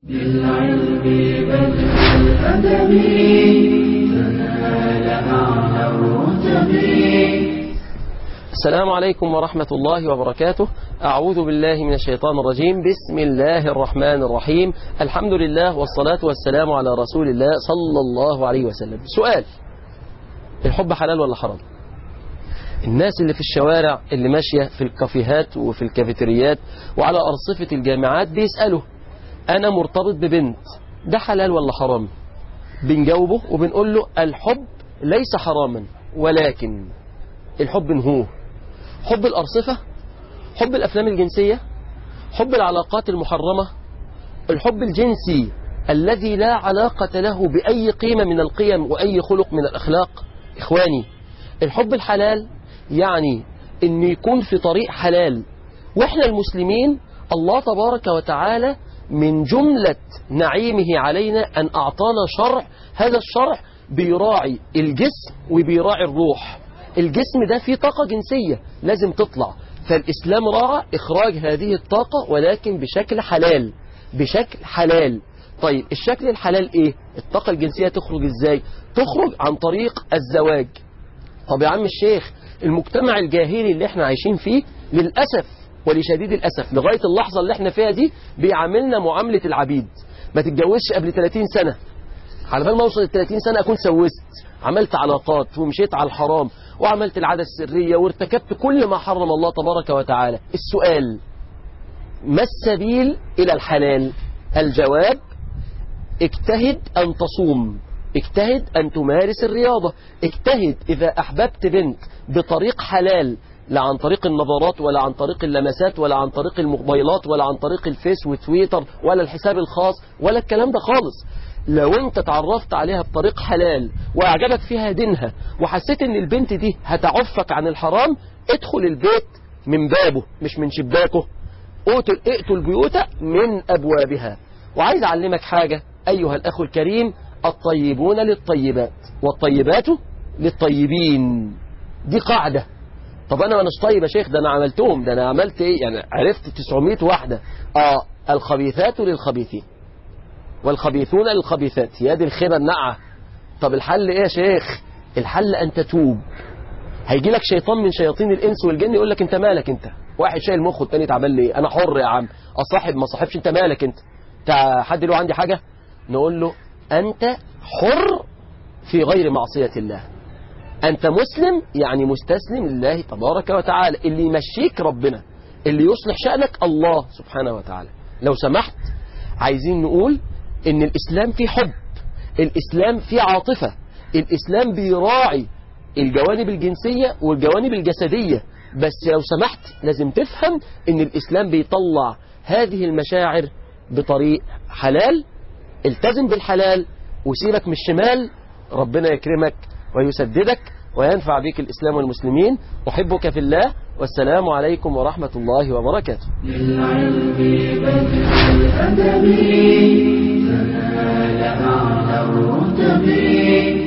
بالعلم بل بالأدب تنال أعلى الرتب السلام عليكم ورحمة الله وبركاته أعوذ بالله من الشيطان الرجيم بسم الله الرحمن الرحيم الحمد لله والصلاة والسلام على رسول الله صلى الله عليه وسلم سؤال الحب حلال ولا حرام الناس اللي في الشوارع اللي ماشية في الكافيهات وفي الكافيتريات وعلى أرصفة الجامعات بيسألوا أنا مرتبط ببنت ده حلال ولا حرام بنجاوبه وبنقول له الحب ليس حراما ولكن الحب هو حب الأرصفة حب الأفلام الجنسية حب العلاقات المحرمة الحب الجنسي الذي لا علاقة له بأي قيمة من القيم وأي خلق من الأخلاق إخواني الحب الحلال يعني أن يكون في طريق حلال وإحنا المسلمين الله تبارك وتعالى من جملة نعيمه علينا أن أعطانا شرع هذا الشرع بيراعي الجسم وبيراعي الروح الجسم ده فيه طاقة جنسية لازم تطلع فالإسلام راعى إخراج هذه الطاقة ولكن بشكل حلال بشكل حلال طيب الشكل الحلال إيه الطاقة الجنسية تخرج إزاي تخرج عن طريق الزواج طب يا عم الشيخ المجتمع الجاهلي اللي احنا عايشين فيه للأسف ولشديد الأسف لغاية اللحظة اللي احنا فيها دي بيعاملنا معاملة العبيد ما تتجوزش قبل 30 سنة على بال ما اوصل ل 30 سنة أكون سوست عملت علاقات ومشيت على الحرام وعملت العادة السرية وارتكبت كل ما حرم الله تبارك وتعالى السؤال ما السبيل إلى الحلال الجواب اجتهد أن تصوم اجتهد أن تمارس الرياضة اجتهد إذا أحببت بنت بطريق حلال لا عن طريق النظرات ولا عن طريق اللمسات ولا عن طريق الموبايلات ولا عن طريق الفيس وتويتر ولا الحساب الخاص ولا الكلام ده خالص لو انت تعرفت عليها بطريق حلال واعجبك فيها دينها وحسيت ان البنت دي هتعفك عن الحرام ادخل البيت من بابه مش من شباكه اقتل اقتل البيوت من ابوابها وعايز اعلمك حاجة ايها الاخ الكريم الطيبون للطيبات والطيبات للطيبين دي قاعدة طب انا مش طيب يا شيخ ده انا عملتهم ده انا عملت ايه يعني عرفت 900 واحدة اه الخبيثات للخبيثين والخبيثون للخبيثات يا دي الخيبة النقعة طب الحل ايه يا شيخ الحل ان تتوب هيجي لك شيطان من شياطين الانس والجن يقول لك انت مالك انت واحد شايل مخه التاني تعبان ليه انا حر يا عم اصاحب ما صاحبش انت مالك انت انت حد له عندي حاجة نقول له انت حر في غير معصية الله أنت مسلم يعني مستسلم لله تبارك وتعالى اللي يمشيك ربنا اللي يصلح شأنك الله سبحانه وتعالى لو سمحت عايزين نقول إن الإسلام فيه حب الإسلام فيه عاطفة الإسلام بيراعي الجوانب الجنسية والجوانب الجسدية بس لو سمحت لازم تفهم إن الإسلام بيطلع هذه المشاعر بطريق حلال التزم بالحلال وسيبك من الشمال ربنا يكرمك ويسددك وينفع بك الإسلام والمسلمين أحبك في الله والسلام عليكم ورحمة الله وبركاته بالعلم بل بالأدب تنال أعلى الرتب